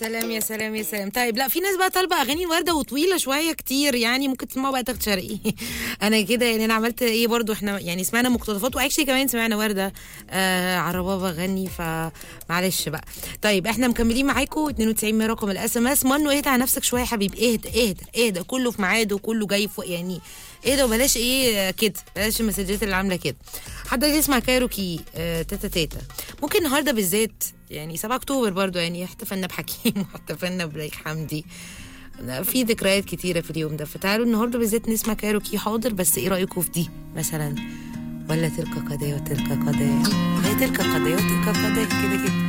سلام يا سلام يا سلام طيب لا في ناس بقى طالبه اغاني ورده وطويله شويه كتير يعني ممكن تسمعوا بقى تاخد شرقي انا كده يعني انا عملت ايه برضو احنا يعني سمعنا مقتطفات واكشلي كمان سمعنا ورده آه عربابه غني فمعلش بقى طيب احنا مكملين معاكم 92 من رقم الاس ام اس منو اهدى على نفسك شويه يا حبيبي اهدى اهدى اهدى كله في ميعاده وكله جاي فوق يعني اهدى وبلاش ايه كده بلاش المسجات اللي عامله كده حد يسمع كايروكي آه تاتا تاتا ممكن النهارده بالذات يعني 7 اكتوبر برضو يعني احتفلنا بحكيم واحتفلنا ببليغ حمدي في ذكريات كتيرة في اليوم ده فتعالوا النهارده بالذات نسمع كايروكي حاضر بس ايه رأيكم في دي مثلا ولا تلك قضية وتلك قضية هي تلك قضية وتلك قضية كده كده